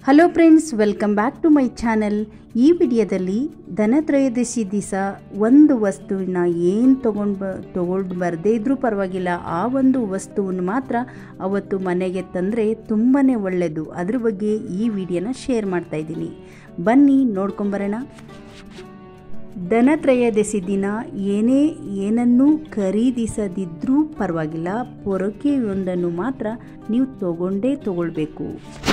hello friends welcome back to my channel ಈ ವಿಡಿಯೋದಲ್ಲಿ ಧನತ್ರಯೋದಶಿ ದಿವಸ ಒಂದು ವಸ್ತುವಿನ ಏನು ತೊಗೊಂಡು ಬ ತೊಗೊಂಡು ಬರದೇ ಇದ್ರೂ ಪರವಾಗಿಲ್ಲ ಆ ಒಂದು ವಸ್ತುವನ್ನು ಮಾತ್ರ ಅವತ್ತು ಮನೆಗೆ ತಂದರೆ ತುಂಬಾ ಒಳ್ಳೆಯದು ಅದ್ರ ಬಗ್ಗೆ ಈ ವಿಡಿಯೋನ ಶೇರ್ ಮಾಡ್ತಾ ಇದ್ದೀನಿ ಬನ್ನಿ ನೋಡ್ಕೊಂಬರೋಣ ಧನತ್ರಯೋದಶಿ ದಿನ ಏನೇ ಏನನ್ನೂ ಖರೀದಿಸದಿದ್ರೂ ಪರವಾಗಿಲ್ಲ ಪೊರಕೆಯೊಂದನ್ನು ಮಾತ್ರ ನೀವು ತಗೊಂಡೇ ತಗೊಳ್ಬೇಕು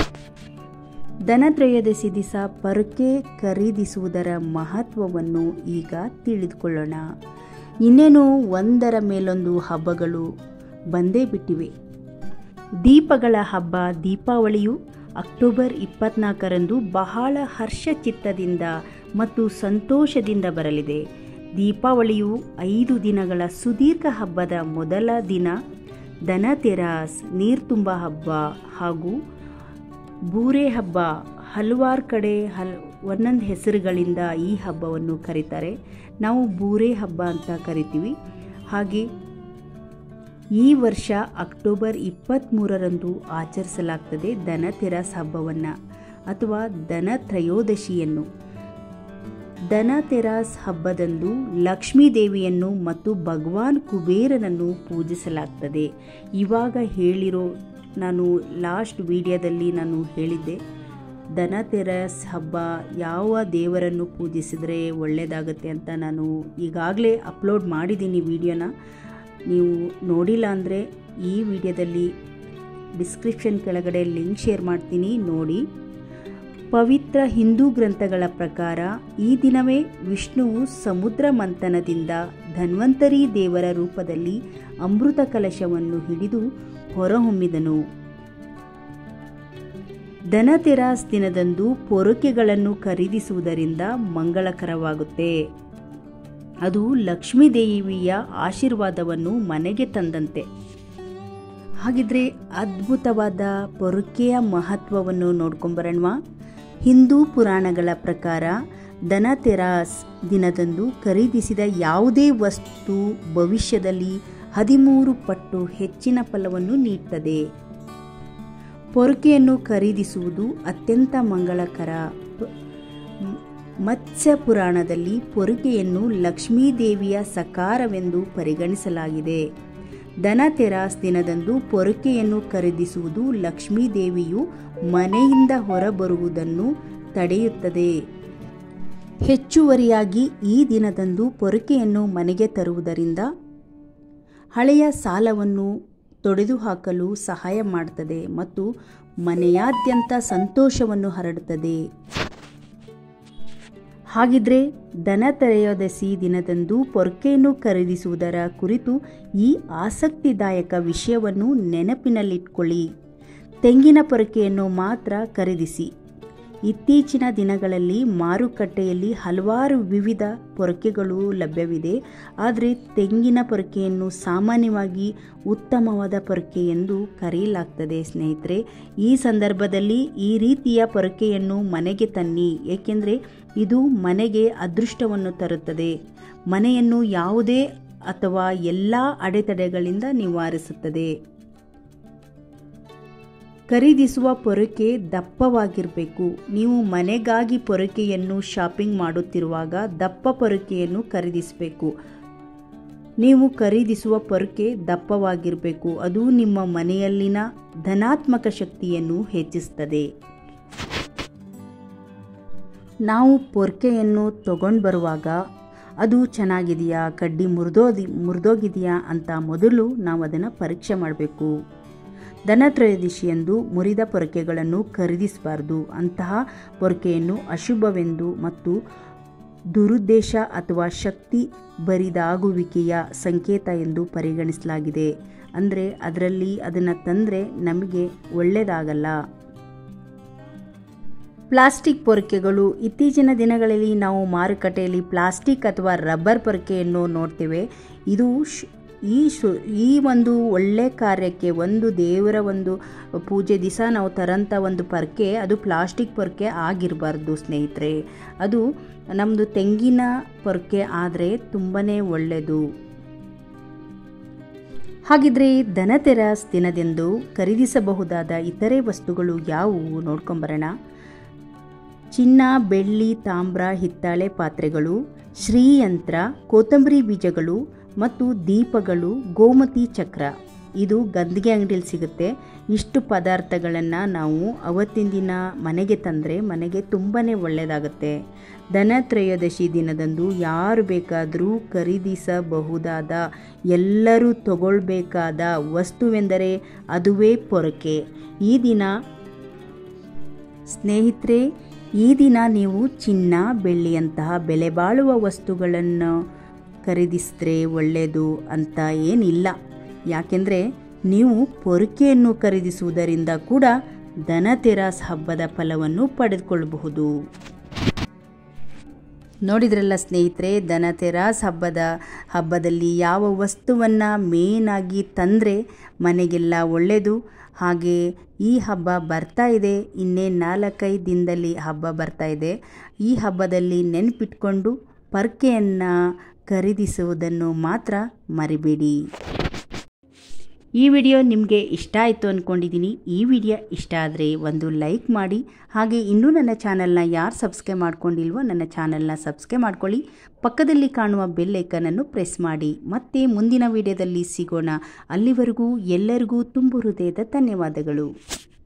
ಧನತ್ರಯೋದಶಿ ದಿವಸ ಪೊರಕೆ ಖರೀದಿಸುವುದರ ಮಹತ್ವವನ್ನು ಈಗ ತಿಳಿದುಕೊಳ್ಳೋಣ ಇನ್ನೇನು ಒಂದರ ಮೇಲೊಂದು ಹಬ್ಬಗಳು ಬಂದೇ ಬಿಟ್ಟಿವೆ ದೀಪಗಳ ಹಬ್ಬ ದೀಪಾವಳಿಯು ಅಕ್ಟೋಬರ್ ಇಪ್ಪತ್ನಾಲ್ಕರಂದು ಬಹಳ ಹರ್ಷಚಿತ್ತದಿಂದ ಮತ್ತು ಸಂತೋಷದಿಂದ ಬರಲಿದೆ ದೀಪಾವಳಿಯು ಐದು ದಿನಗಳ ಸುದೀರ್ಘ ಹಬ್ಬದ ಮೊದಲ ದಿನ ದನತೆರಾಸ್ ನೀರ್ತುಂಬ ಹಬ್ಬ ಹಾಗೂ ಬೂರೆ ಹಬ್ಬ ಹಲವಾರು ಕಡೆ ಹಲ್ ಒಂದೊಂದು ಹೆಸರುಗಳಿಂದ ಈ ಹಬ್ಬವನ್ನು ಕರೀತಾರೆ ನಾವು ಬೂರೆ ಹಬ್ಬ ಅಂತ ಕರಿತೀವಿ ಹಾಗೆ ಈ ವರ್ಷ ಅಕ್ಟೋಬರ್ ಇಪ್ಪತ್ತ್ಮೂರರಂದು ಆಚರಿಸಲಾಗ್ತದೆ ದನತೆರಾಸ್ ಹಬ್ಬವನ್ನು ಅಥವಾ ದನ ತ್ರಯೋದಶಿಯನ್ನು ದನತೆರಾಸ್ ಹಬ್ಬದಂದು ಲಕ್ಷ್ಮೀ ದೇವಿಯನ್ನು ಮತ್ತು ಭಗವಾನ್ ಕುಬೇರನನ್ನು ಪೂಜಿಸಲಾಗ್ತದೆ ಇವಾಗ ಹೇಳಿರೋ ನಾನು ಲಾಸ್ಟ್ ವಿಡಿಯೋದಲ್ಲಿ ನಾನು ಹೇಳಿದ್ದೆ ದನತೆರಸ್ ಹಬ್ಬ ಯಾವ ದೇವರನ್ನು ಪೂಜಿಸಿದರೆ ಒಳ್ಳೆಯದಾಗುತ್ತೆ ಅಂತ ನಾನು ಈಗಾಗಲೇ ಅಪ್ಲೋಡ್ ಮಾಡಿದ್ದೀನಿ ವಿಡಿಯೋನ ನೀವು ನೋಡಿಲ್ಲ ಅಂದರೆ ಈ ವಿಡಿಯೋದಲ್ಲಿ ಡಿಸ್ಕ್ರಿಪ್ಷನ್ ಕೆಳಗಡೆ ಲಿಂಕ್ ಶೇರ್ ಮಾಡ್ತೀನಿ ನೋಡಿ ಪವಿತ್ರ ಹಿಂದೂ ಗ್ರಂಥಗಳ ಪ್ರಕಾರ ಈ ದಿನವೇ ವಿಷ್ಣುವು ಸಮುದ್ರ ಮಂಥನದಿಂದ ಧನ್ವಂತರಿ ದೇವರ ರೂಪದಲ್ಲಿ ಅಮೃತ ಕಲಶವನ್ನು ಹಿಡಿದು ಹೊರಹೊಮ್ಮಿದನು ಧನತೆರಾಸ್ ದಿನದಂದು ಪೊರಕೆಗಳನ್ನು ಖರೀದಿಸುವುದರಿಂದ ಮಂಗಳಕರವಾಗುತ್ತೆ ಅದು ಲಕ್ಷ್ಮೀ ದೇವಿಯ ಆಶೀರ್ವಾದವನ್ನು ಮನೆಗೆ ತಂದಂತೆ ಹಾಗಿದ್ರೆ ಅದ್ಭುತವಾದ ಪೊರಕೆಯ ಮಹತ್ವವನ್ನು ನೋಡ್ಕೊಂಬರೋಣವಾ ಹಿಂದೂ ಪುರಾಣಗಳ ಪ್ರಕಾರ ದನತೆರಾಸ್ ದಿನದಂದು ಖರೀದಿಸಿದ ಯಾವುದೇ ವಸ್ತು ಭವಿಷ್ಯದಲ್ಲಿ ಹದಿಮೂರು ಪಟ್ಟು ಹೆಚ್ಚಿನ ಫಲವನ್ನು ನೀಡುತ್ತದೆ ಪೊರಕೆಯನ್ನು ಖರೀದಿಸುವುದು ಅತ್ಯಂತ ಮಂಗಳಕರ ಮತ್ಸ್ಯ ಪುರಾಣದಲ್ಲಿ ಪೊರಕೆಯನ್ನು ಲಕ್ಷ್ಮೀದೇವಿಯ ಸಕಾರವೆಂದು ಪರಿಗಣಿಸಲಾಗಿದೆ ದನತೆರಾಸ್ ದಿನದಂದು ಪೊರಕೆಯನ್ನು ಖರೀದಿಸುವುದು ಲಕ್ಷ್ಮೀದೇವಿಯು ಮನೆಯಿಂದ ಹೊರಬರುವುದನ್ನು ತಡೆಯುತ್ತದೆ ಹೆಚ್ಚುವರಿಯಾಗಿ ಈ ದಿನದಂದು ಪೊರಕೆಯನ್ನು ಮನೆಗೆ ತರುವುದರಿಂದ ಹಳೆಯ ಸಾಲವನ್ನು ತೊಡೆದುಹಾಕಲು ಸಹಾಯ ಮಾಡುತ್ತದೆ ಮತ್ತು ಮನೆಯಾದ್ಯಂತ ಸಂತೋಷವನ್ನು ಹರಡುತ್ತದೆ ಹಾಗಿದ್ರೆ ದನತ್ರಯೋದಶಿ ದಿನದಂದು ಪೊರ್ಕೆಯನ್ನು ಖರೀದಿಸುವುದರ ಕುರಿತು ಈ ಆಸಕ್ತಿದಾಯಕ ವಿಷಯವನ್ನು ನೆನಪಿನಲ್ಲಿಟ್ಕೊಳ್ಳಿ ತೆಂಗಿನ ಪೊರಕೆಯನ್ನು ಮಾತ್ರ ಖರೀದಿಸಿ ಇತ್ತೀಚಿನ ದಿನಗಳಲ್ಲಿ ಮಾರುಕಟ್ಟೆಯಲ್ಲಿ ಹಲವಾರು ವಿವಿಧ ಪೊರಕೆಗಳು ಲಭ್ಯವಿದೆ ಆದರೆ ತೆಂಗಿನ ಪೊರಕೆಯನ್ನು ಸಾಮಾನ್ಯವಾಗಿ ಉತ್ತಮವಾದ ಪೊರಕೆ ಎಂದು ಕರೆಯಲಾಗ್ತದೆ ಸ್ನೇಹಿತರೆ ಈ ಸಂದರ್ಭದಲ್ಲಿ ಈ ರೀತಿಯ ಪೊರಕೆಯನ್ನು ಮನೆಗೆ ತನ್ನಿ ಏಕೆಂದರೆ ಇದು ಮನೆಗೆ ಅದೃಷ್ಟವನ್ನು ತರುತ್ತದೆ ಮನೆಯನ್ನು ಯಾವುದೇ ಅಥವಾ ಎಲ್ಲ ಅಡೆತಡೆಗಳಿಂದ ನಿವಾರಿಸುತ್ತದೆ ಖರೀದಿಸುವ ಪೊರಕೆ ದಪ್ಪವಾಗಿರಬೇಕು ನೀವು ಮನೆಗಾಗಿ ಪೊರಕೆಯನ್ನು ಶಾಪಿಂಗ್ ಮಾಡುತ್ತಿರುವಾಗ ದಪ್ಪ ಪೊರಕೆಯನ್ನು ಖರೀದಿಸಬೇಕು ನೀವು ಖರೀದಿಸುವ ಪೊರಕೆ ದಪ್ಪವಾಗಿರಬೇಕು ಅದು ನಿಮ್ಮ ಮನೆಯಲ್ಲಿನ ಧನಾತ್ಮಕ ಶಕ್ತಿಯನ್ನು ಹೆಚ್ಚಿಸುತ್ತದೆ ನಾವು ಪೊರ್ಕೆಯನ್ನು ತಗೊಂಡು ಬರುವಾಗ ಅದು ಚೆನ್ನಾಗಿದೆಯಾ ಕಡ್ಡಿ ಮುರಿದೋದಿ ಮುರಿದೋಗಿದೆಯಾ ಅಂತ ಮೊದಲು ನಾವು ಅದನ್ನು ಪರೀಕ್ಷೆ ಮಾಡಬೇಕು ದನತ್ರಯೋದಶಿಯಂದು ಮುರಿದ ಪೊರಕೆಗಳನ್ನು ಖರೀದಿಸಬಾರ್ದು ಅಂತಹ ಪೊರಕೆಯನ್ನು ಅಶುಭವೆಂದು ಮತ್ತು ದುರುದ್ದೇಶ ಅಥವಾ ಶಕ್ತಿ ಬರಿದಾಗುವಿಕೆಯ ಸಂಕೇತ ಎಂದು ಪರಿಗಣಿಸಲಾಗಿದೆ ಅಂದರೆ ಅದರಲ್ಲಿ ಅದನ್ನು ತಂದರೆ ನಮಗೆ ಒಳ್ಳೆಯದಾಗಲ್ಲ ಪ್ಲಾಸ್ಟಿಕ್ ಪೊರಕೆಗಳು ಇತ್ತೀಚಿನ ದಿನಗಳಲ್ಲಿ ನಾವು ಮಾರುಕಟ್ಟೆಯಲ್ಲಿ ಪ್ಲಾಸ್ಟಿಕ್ ಅಥವಾ ರಬ್ಬರ್ ಪೊರಕೆಯನ್ನು ನೋಡ್ತೇವೆ ಇದು ಈ ಶು ಈ ಒಂದು ಒಳ್ಳೆ ಕಾರ್ಯಕ್ಕೆ ಒಂದು ದೇವರ ಒಂದು ಪೂಜೆ ದಿವಸ ನಾವು ತರಂಥ ಒಂದು ಪೊರಕೆ ಅದು ಪ್ಲಾಸ್ಟಿಕ್ ಪೊರಕೆ ಆಗಿರಬಾರ್ದು ಸ್ನೇಹಿತರೆ ಅದು ನಮ್ಮದು ತೆಂಗಿನ ಪೊರಕೆ ಆದರೆ ತುಂಬಾ ಒಳ್ಳೆಯದು ಹಾಗಿದ್ರೆ ಧನತೆರಸ್ ದಿನದಂದು ಖರೀದಿಸಬಹುದಾದ ಇತರೆ ವಸ್ತುಗಳು ಯಾವುವು ನೋಡ್ಕೊಂಬರೋಣ ಚಿನ್ನ ಬೆಳ್ಳಿ ತಾಮ್ರ ಹಿತ್ತಾಳೆ ಪಾತ್ರೆಗಳು ಶ್ರೀಯಂತ್ರ ಕೊತ್ತಂಬರಿ ಬೀಜಗಳು ಮತ್ತು ದೀಪಗಳು ಗೋಮತಿ ಚಕ್ರ ಇದು ಗಂದಿಗೆ ಅಂಗಡಿಯಲ್ಲಿ ಸಿಗುತ್ತೆ ಇಷ್ಟು ಪದಾರ್ಥಗಳನ್ನು ನಾವು ಅವತ್ತಿನ ದಿನ ಮನೆಗೆ ತಂದರೆ ಮನೆಗೆ ತುಂಬಾ ಒಳ್ಳೆಯದಾಗುತ್ತೆ ಧನತ್ರಯೋದಶಿ ದಿನದಂದು ಯಾರು ಬೇಕಾದರೂ ಖರೀದಿಸಬಹುದಾದ ಎಲ್ಲರೂ ತಗೊಳ್ಬೇಕಾದ ವಸ್ತುವೆಂದರೆ ಅದುವೇ ಪೊರಕೆ ಈ ದಿನ ಸ್ನೇಹಿತರೆ ಈ ದಿನ ನೀವು ಚಿನ್ನ ಬೆಳ್ಳಿಯಂತಹ ಬೆಲೆ ಬಾಳುವ ವಸ್ತುಗಳನ್ನು ಖರೀದಿಸಿದ್ರೆ ಒಳ್ಳೆಯದು ಅಂತ ಏನಿಲ್ಲ ಯಾಕೆಂದರೆ ನೀವು ಪೊರಕೆಯನ್ನು ಖರೀದಿಸುವುದರಿಂದ ಕೂಡ ಧನತೆರಾಸ್ ಹಬ್ಬದ ಫಲವನ್ನು ಪಡೆದುಕೊಳ್ಳಬಹುದು ನೋಡಿದ್ರಲ್ಲ ಸ್ನೇಹಿತರೆ ಧನತೆರಾಸ್ ಹಬ್ಬದ ಹಬ್ಬದಲ್ಲಿ ಯಾವ ವಸ್ತುವನ್ನು ಮೇನಾಗಿ ತಂದರೆ ಮನೆಗೆಲ್ಲ ಒಳ್ಳೆಯದು ಹಾಗೆ ಈ ಹಬ್ಬ ಬರ್ತಾ ಇದೆ ಇನ್ನೇ ನಾಲ್ಕೈದು ದಿನದಲ್ಲಿ ಹಬ್ಬ ಬರ್ತಾ ಇದೆ ಈ ಹಬ್ಬದಲ್ಲಿ ನೆನಪಿಟ್ಕೊಂಡು ಪರ್ಕೆಯನ್ನು ಖರೀದಿಸುವುದನ್ನು ಮಾತ್ರ ಮರಿಬೇಡಿ ಈ ವಿಡಿಯೋ ನಿಮಗೆ ಇಷ್ಟ ಆಯಿತು ಅಂದ್ಕೊಂಡಿದ್ದೀನಿ ಈ ವಿಡಿಯೋ ಇಷ್ಟ ಆದರೆ ಒಂದು ಲೈಕ್ ಮಾಡಿ ಹಾಗೆ ಇನ್ನೂ ನನ್ನ ಚಾನಲ್ನ ಯಾರು ಸಬ್ಸ್ಕ್ರೈಬ್ ಮಾಡ್ಕೊಂಡಿಲ್ವೋ ನನ್ನ ಚಾನಲ್ನ ಸಬ್ಸ್ಕ್ರೈಬ್ ಮಾಡ್ಕೊಳ್ಳಿ ಪಕ್ಕದಲ್ಲಿ ಕಾಣುವ ಬೆಲ್ ಐಕನನ್ನು ಪ್ರೆಸ್ ಮಾಡಿ ಮತ್ತೆ ಮುಂದಿನ ವಿಡಿಯೋದಲ್ಲಿ ಸಿಗೋಣ ಅಲ್ಲಿವರೆಗೂ ಎಲ್ಲರಿಗೂ ತುಂಬು ಹೃದಯದ ಧನ್ಯವಾದಗಳು